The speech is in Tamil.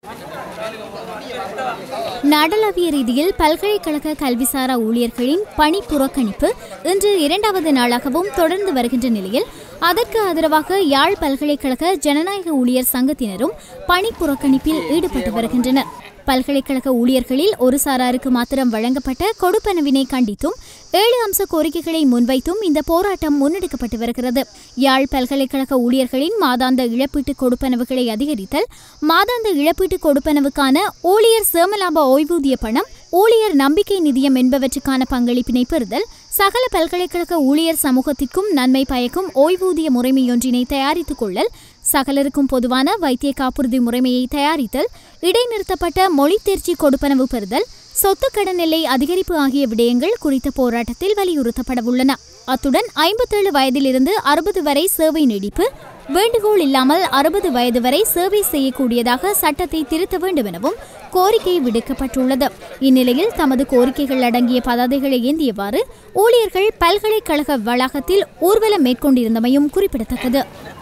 நாடளாவிய ரீதியில் பல்கலைக்கழக கல்விசாரா ஊழியர்களின் பணி புறக்கணிப்பு இன்று இரண்டாவது நாளாகவும் தொடர்ந்து வருகின்ற நிலையில் அதற்கு ஆதரவாக யாழ் பல்கலைக்கழக ஜனநாயக ஊழியர் சங்கத்தினரும் பணி புறக்கணிப்பில் ஈடுபட்டு வருகின்றனர் பல்கலைக்கழக ஊழியர்களில் ஒரு சாராருக்கு மாத்திரம் வழங்கப்பட்ட கொடுப்பனவினை கண்டித்தும் ஏழு அம்ச கோரிக்கைகளை முன்வைத்தும் இந்த போராட்டம் முன்னெடுக்கப்பட்டு வருகிறது யாழ் பல்கலைக்கழக ஊழியர்களின் மாதாந்த இழப்பீட்டு கொடுப்பனவுகளை அதிகரித்தல் மாதாந்த இழப்பீட்டு கொடுப்பனவுக்கான ஊழியர் சேமலாப ஓய்வூதிய பணம் ஊழியர் நம்பிக்கை நிதியம் என்பவற்றுக்கான பங்களிப்பினை பெறுதல் சகல பல்கலைக்கழக ஊழியர் சமூகத்திற்கும் நன்மை பயக்கும் ஓய்வூதிய முறைமையொன்றினை தயாரித்துக் கொள்ளல் சகலருக்கும் பொதுவான வைத்திய காப்புறுதி முறைமையை தயாரித்தல் இடைநிறுத்தப்பட்ட மொழி தேர்ச்சி கொடுப்பனவு பெறுதல் சொத்து கடன் எல்லை அதிகரிப்பு ஆகிய விடயங்கள் குறித்த போராட்டத்தில் வலியுறுத்தப்படவுள்ளன அத்துடன் ஐம்பத்தேழு வயதிலிருந்து அறுபது வரை சேவை நீடிப்பு வேண்டுகோள் இல்லாமல் அறுபது வயது வரை சேவை செய்யக்கூடியதாக சட்டத்தை திருத்த வேண்டும் எனவும் கோரிக்கை விடுக்கப்பட்டுள்ளது இந்நிலையில் தமது கோரிக்கைகள் அடங்கிய பதாதைகளை ஏந்தியவாறு ஊழியர்கள் பல்கலைக்கழக வளாகத்தில் ஊர்வலம் மேற்கொண்டிருந்தமையும் குறிப்பிடத்தக்கது